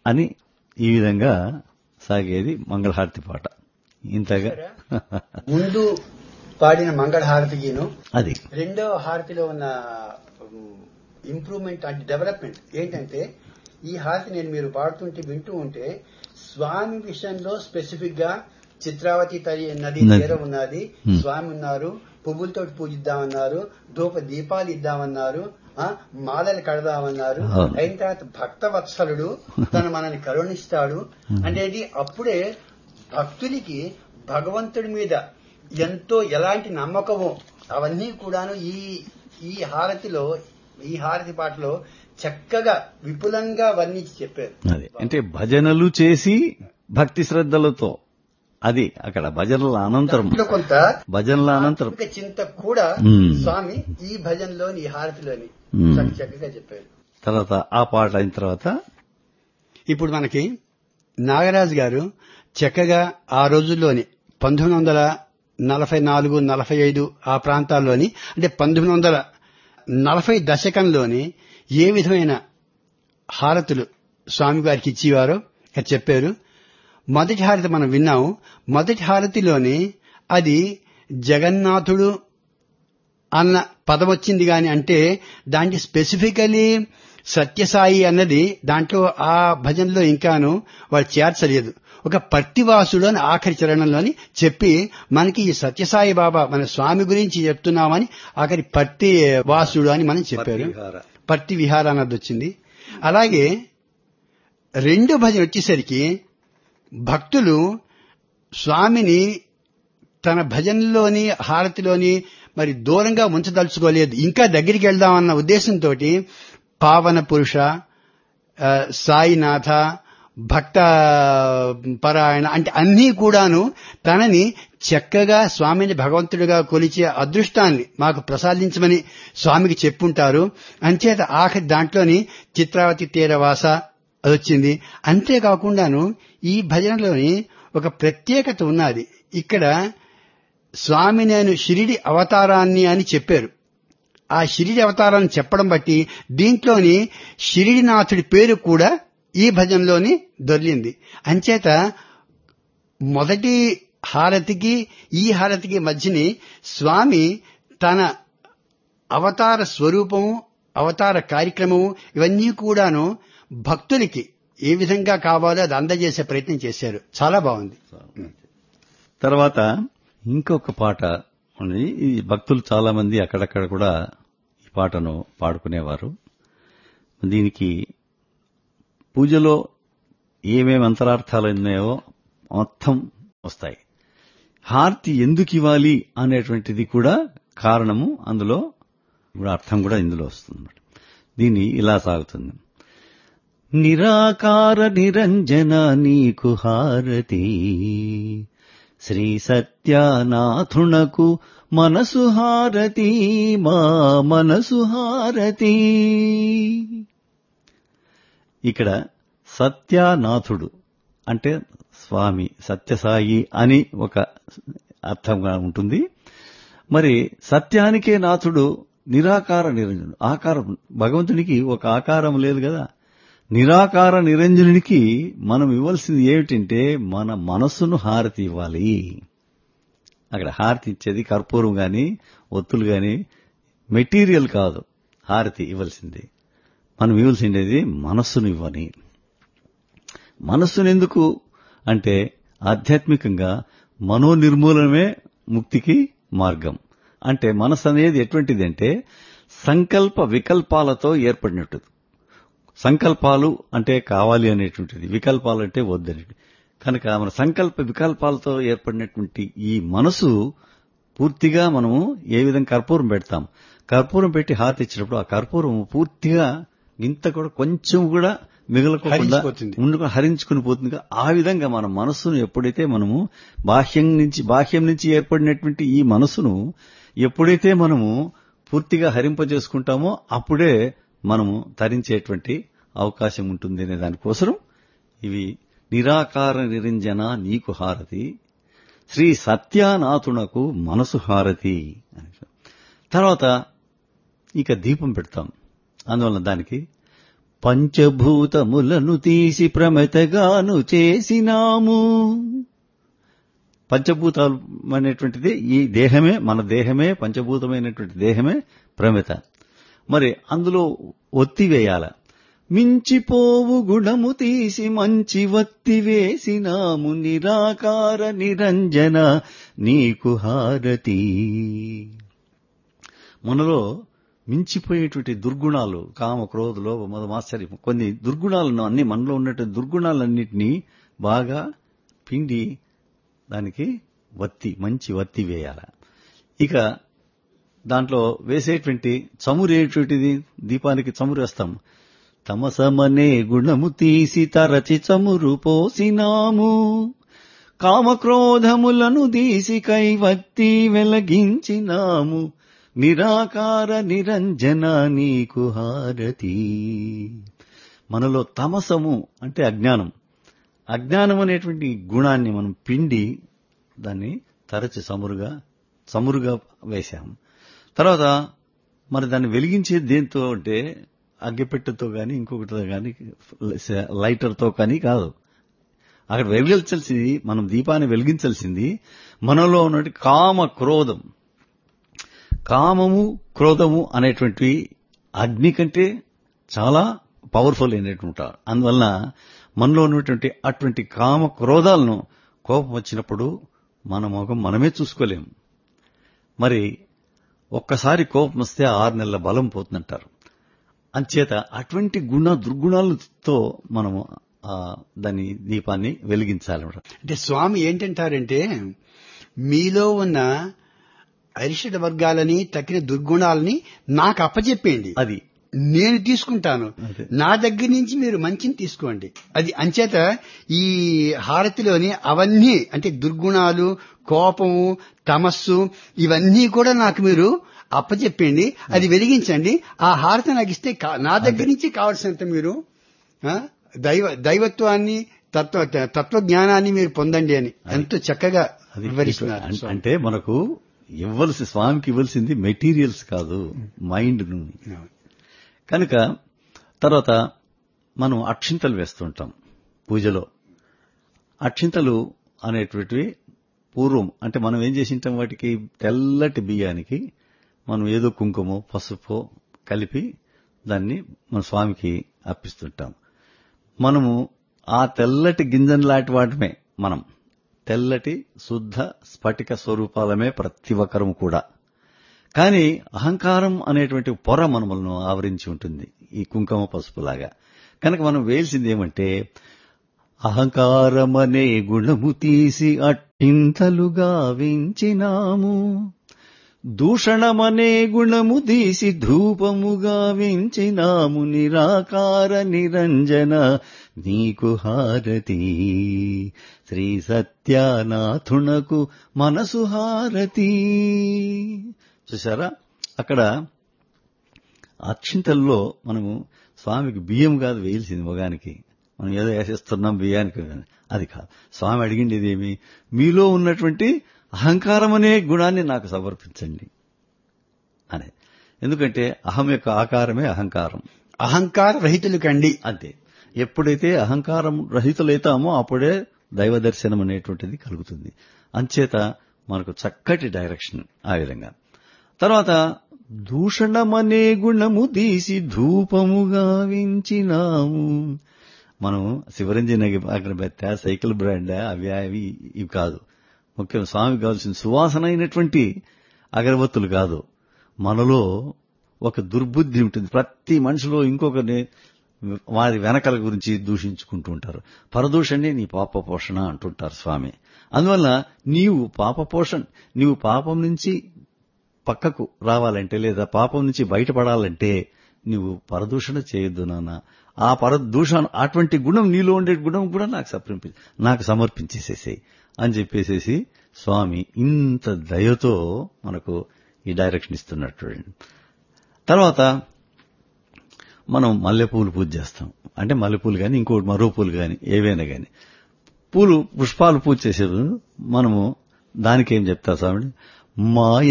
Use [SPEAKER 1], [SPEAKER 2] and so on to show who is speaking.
[SPEAKER 1] అని ఈ విధంగా సాగేది మంగళహారతి పాట ఇంతగా
[SPEAKER 2] ముందు పాడిన మంగళ హారతికిను
[SPEAKER 1] అది
[SPEAKER 2] రెండో హారతిలో ఉన్న ఇంప్రూవ్మెంట్ అంటే డెవలప్మెంట్ ఏంటంటే ఈ హారతి నేను మీరు పాడుతుంటే వింటూ ఉంటే స్వామి విషయంలో స్పెసిఫిక్ గా చిత్రావతి తరి నది
[SPEAKER 1] నది.
[SPEAKER 2] తీర ఉన్నది
[SPEAKER 1] Hmm.
[SPEAKER 2] స్వామి ఉన్నారు పువ్వులతో పూజిద్దామన్నారు ధూప దీపాలు ఇద్దామన్నారు ఆ, మాలలు కడదామన్నారు
[SPEAKER 1] అవును.
[SPEAKER 2] అయిన తర్వాత భక్త వత్సలుడు తను మనల్ని కరుణిస్తాడు అనేది అప్పుడే భక్తులకి భగవంతుడి మీద ఎంతో ఎలాంటి నమ్మకమో అవన్నీ కూడాను ఈ ఈ హారతిలో ఈ హారతి పాటలో చక్కగా విపులంగా వర్ణించి చెప్పారు
[SPEAKER 1] అది అంటే భజనలు చేసి భక్తి శ్రద్ధలతో అది అక్కడ భజనల అనంతరం
[SPEAKER 2] దాంట్లో కొంత
[SPEAKER 1] భజనల అనంతరం
[SPEAKER 2] ఆత్మిక చింత కూడా
[SPEAKER 1] Hmm.
[SPEAKER 2] స్వామి ఈ భజనలోని ఈ హారతిలోని
[SPEAKER 1] Hmm.
[SPEAKER 2] చాలా చక్కగా చెప్పారు
[SPEAKER 1] తర్వాత ఆ పాట అయిన తర్వాత
[SPEAKER 2] ఇప్పుడు మనకి నాగరాజు గారు చక్కగా ఆ రోజుల్లోని పంతొమ్మిది వందల నలభై నాలుగు నలభై ఐదు ఆ ప్రాంతాల్లోని అంటే పంతొమ్మిది వందల నలభై దశకంలోని ఏ విధమైన హారతులు స్వామివారికి ఇచ్చేవారో ఇక్కడ చెప్పారు మొదటి హారతి మనం విన్నాము మొదటి హారతిలోని అది జగన్నాథుడు అన్న పదం వచ్చింది గాని అంటే దాంట్లో స్పెసిఫికలీ సత్యసాయి అన్నది దాంట్లో ఆ భజనలో ఇంకాను వాళ్ళు చేర్చలేదు ఒక పర్తివాసుడు అని ఆఖరి చరణంలోని చెప్పి మనకి ఈ సత్యసాయి బాబా మన స్వామి గురించి చెప్తున్నామని ఆఖరి పర్తి వాసుడు అని మనం చెప్పారు పర్తి విహార అన్నది వచ్చింది అలాగే రెండు భజన వచ్చేసరికి భక్తులు స్వామిని తన భజనలోని హారతిలోని మరి దూరంగా ఉంచదలుచుకోలేదు ఇంకా దగ్గరికి వెళ్దామన్న ఉద్దేశంతో పావన పురుష ఆ, సాయినాథ భక్త పరాయణ అంటే అన్నీ కూడాను తనని చక్కగా స్వామిని భగవంతుడిగా కొలిచే అదృష్టాన్ని మాకు ప్రసాదించమని స్వామికి చెప్పుంటారు అంచేత ఆఖరి దాంట్లోని చిత్రావతి తీరవాస అది వచ్చింది అంతేకాకుండాను ఈ భజనలోని ఒక ప్రత్యేకత ఉన్నది ఇక్కడ స్వామి నేను షిరిడి అవతారాన్ని అని చెప్పారు ఆ షిరిడి అవతారాన్ని చెప్పడం బట్టి దీంట్లోని షిరిడినాథుడి పేరు కూడా ఈ భజనలోని దొర్లింది అంచేత మొదటి హారతికి ఈ హారతికి మధ్యని స్వామి తన అవతార స్వరూపము అవతార కార్యక్రమము ఇవన్నీ కూడాను భక్తులకి ఏ విధంగా కావాలో అది అందజేసే ప్రయత్నం చేశారు చాలా బాగుంది
[SPEAKER 1] తర్వాత ఇంకొక పాట ఉంది ఈ భక్తులు చాలా మంది అక్కడక్కడ కూడా ఈ పాటను పాడుకునేవారు దీనికి పూజలో ఏమేమి అంతరార్థాలు ఉన్నాయో మొత్తం వస్తాయి హారతి ఎందుకు ఇవ్వాలి అనేటువంటిది కూడా కారణము అందులో కూడా అర్థం కూడా ఇందులో వస్తుంది దీన్ని ఇలా సాగుతుంది నిరాకార నిరంజన నీకు హారతి శ్రీ సత్యానాథునకు మనసు హారతి మా మనసు హారతి ఇక్కడ సత్యానాథుడు అంటే స్వామి సత్యసాయి అని ఒక అర్థంగా ఉంటుంది మరి సత్యానికే నాథుడు నిరాకార నిరంజనుడు ఆకారం భగవంతునికి ఒక ఆకారం లేదు కదా నిరాకార నిరంజనునికి మనం ఇవ్వాల్సింది ఏమిటంటే మన మనస్సును హారతి ఇవ్వాలి అక్కడ హారతి ఇచ్చేది కర్పూరం గాని ఒత్తులు గాని మెటీరియల్ కాదు హారతి ఇవ్వాల్సింది మనం ఇవ్వాల్సిండేది మనస్సును ఇవ్వని మనస్సును ఎందుకు అంటే ఆధ్యాత్మికంగా మనోనిర్మూలనమే ముక్తికి మార్గం అంటే మనసు అనేది ఎటువంటిదంటే సంకల్ప వికల్పాలతో ఏర్పడినట్టు సంకల్పాలు అంటే కావాలి అనేటువంటిది వికల్పాలు అంటే వద్దని కనుక మన సంకల్ప వికల్పాలతో ఏర్పడినటువంటి ఈ మనసు పూర్తిగా మనము ఏ విధంగా కర్పూరం పెడతాం కర్పూరం పెట్టి హారతి ఇచ్చినప్పుడు ఆ కర్పూరం పూర్తిగా ఇంత కూడా కొంచెం కూడా మిగలకుండా
[SPEAKER 2] హరించిపోతుంది.
[SPEAKER 1] ఉండుకొని హరించుకుని పోతుంది ఆ విధంగా మన మనస్సును ఎప్పుడైతే మనము బాహ్యం నుంచి బాహ్యం నుంచి ఏర్పడినటువంటి ఈ మనసును ఎప్పుడైతే మనము పూర్తిగా హరింపజేసుకుంటామో అప్పుడే మనము తరించేటువంటి అవకాశం ఉంటుంది అనే దానికోసం ఇవి నిరాకార నిరంజన నీకు హారతి శ్రీ సత్యానాథునకు మనసు హారతి అని తర్వాత ఇక దీపం పెడతాం అందువల్ల దానికి పంచభూతములను తీసి ప్రమతగాను చేసినాము పంచభూతాలు అనేటువంటిది ఈ దేహమే మన దేహమే పంచభూతమైనటువంటి దేహమే ప్రమిత మరి అందులో ఒత్తి వేయాల మించిపోవు గుణము తీసి మంచి వత్తి వేసినాము నిరాకార నిరంజన నీకు హారతి మనలో మించిపోయేటువంటి దుర్గుణాలు కామ క్రోధ లోభ మద మాశ్చర్యం కొన్ని దుర్గుణాలను అన్ని మనలో ఉన్నటువంటి దుర్గుణాలన్నింటినీ బాగా పిండి దానికి వత్తి మంచి వత్తి వేయాల ఇక దాంట్లో వేసేటువంటి చమురేటువంటిది దీపానికి చమురు వేస్తాం తమసమనే గుణము తీసి తరచి చమురు పోసినాము కామక్రోధములను తీసి కైవత్తి వెలగించినాము నిరాకార నిరంజన నీకు హారతి మనలో తమసము అంటే అజ్ఞానం అజ్ఞానం అనేటువంటి గుణాన్ని మనం పిండి దాన్ని తరచి చమురుగా చమురుగా వేశాం తర్వాత మరి దాన్ని వెలిగించేది దేంతో అంటే అగ్గిపెట్టెతో కానీ ఇంకొకటితో కానీ లైటర్తో కానీ కాదు అక్కడ వెలిగించాల్సింది మనం దీపాన్ని వెలిగించాల్సింది మనలో ఉన్నటువంటి కామ క్రోధం కామము క్రోధము అనేటువంటి అగ్ని కంటే చాలా పవర్ఫుల్ అయినటువంటి అందువలన మనలో ఉన్నటువంటి అటువంటి కామ క్రోధాలను కోపం వచ్చినప్పుడు మన ముఖం మనమే చూసుకోలేం మరి ఒక్కసారి కోపం వస్తే ఆరు నెలల బలం పోతుందంటారు అంచేత అటువంటి గుణ దుర్గుణాలతో మనము దాని దీపాన్ని వెలిగించాలన్నమాట
[SPEAKER 2] అంటే స్వామి ఏంటంటారంటే మీలో ఉన్న అరిషడ్ వర్గాలని తక్కిన దుర్గుణాలని నాకు అప్పచెప్పేయండి
[SPEAKER 1] అది
[SPEAKER 2] నేను తీసుకుంటాను
[SPEAKER 1] అదే.
[SPEAKER 2] నా దగ్గర నుంచి మీరు మంచిని తీసుకోండి అది అంచేత ఈ హారతిలోని అవన్నీ అంటే దుర్గుణాలు కోపము తమస్సు ఇవన్నీ కూడా నాకు మీరు అప్పచెప్పండి అది వెలిగించండి ఆ హారతి నాకు ఇస్తే కా- నా దగ్గర నుంచి కావాల్సినంత మీరు ఆ, దైవ దైవత్వాన్ని తత్వ తత్వజ్ఞానాన్ని మీరు పొందండి అని ఎంతో చక్కగా
[SPEAKER 1] అది
[SPEAKER 2] వివరిస్తున్నారు
[SPEAKER 1] అం- అంటే మనకు ఇవ్వాల్సి స్వామికి ఇవ్వాల్సింది మెటీరియల్స్ కాదు మైండ్ కనుక తర్వాత మనం అక్షింతలు వేస్తుంటాం పూజలో అక్షింతలు అనేటువంటివి పూర్వం అంటే మనం ఏం చేసింటాం వాటికి తెల్లటి బియ్యానికి మనం ఏదో కుంకుమో పసుపు కలిపి దాన్ని మన స్వామికి అర్పిస్తుంటాం మనము ఆ తెల్లటి గింజన్ లాంటి వాటమే మనం తెల్లటి శుద్ధ స్ఫటిక స్వరూపాలమే ప్రతి ఒక్కరము కూడా కానీ అహంకారం అనేటువంటి పొర మనములను ఆవరించి ఉంటుంది ఈ కుంకుమ పసుపులాగా కనుక మనం వేయాల్సింది ఏమంటే అహంకారమనే గుణము తీసి అట్టింతలుగా వించినాము దూషణమనే గుణము తీసి ధూపముగా వించినాము నిరాకార నిరంజన నీకు హారతి శ్రీ సత్యానాథునకు మనసు హారతి చూసారా అక్కడ అక్షింతల్లో మనము స్వామికి బియ్యం కాదు వేయాల్సింది మొగానికి మనం ఏదో వేసేస్తున్నాం బియ్యానికి అది కాదు స్వామి అడిగింది ఏమి మీలో ఉన్నటువంటి అహంకారం అనే గుణాన్ని నాకు సమర్పించండి అనే ఎందుకంటే అహం యొక్క ఆకారమే అహంకారం
[SPEAKER 2] అహంకార రహితులు కండి
[SPEAKER 1] అంతే ఎప్పుడైతే అహంకారం రహితులైతామో అప్పుడే దైవ దర్శనం అనేటువంటిది కలుగుతుంది అంచేత మనకు చక్కటి డైరెక్షన్ ఆ విధంగా తర్వాత దూషణమనే గుణము తీసి ధూపముగా వించినాము మనం శివరంజన్ అగ్రబెత్త సైకిల్ బ్రాండ్ అవి అవి ఇవి కాదు ముఖ్యం స్వామికి కావాల్సిన సువాసన అయినటువంటి అగరబత్తులు కాదు మనలో ఒక దుర్బుద్ధి ఉంటుంది ప్రతి మనిషిలో ఇంకొకరిని వారి వెనకల గురించి దూషించుకుంటూ ఉంటారు పరదూషణే నీ పాప పోషణ అంటుంటారు స్వామి అందువల్ల నీవు పాప పోషణ నీవు పాపం నుంచి పక్కకు రావాలంటే లేదా పాపం నుంచి బయటపడాలంటే నువ్వు పరదూషణ చేయొద్దు నాన్న ఆ పరదూషణ అటువంటి గుణం నీలో ఉండే గుణం కూడా నాకు సమర్పి నాకు సమర్పించేసేసేయి అని చెప్పేసేసి స్వామి ఇంత దయతో మనకు ఈ డైరెక్షన్ ఇస్తున్నట్టు తర్వాత మనం మల్లెపూలు పూజ చేస్తాం అంటే మల్లెపూలు కానీ ఇంకోటి మరో పూలు కానీ ఏవైనా కానీ పూలు పుష్పాలు పూజ చేసేది మనము దానికి ఏం చెప్తా స్వామి మాయ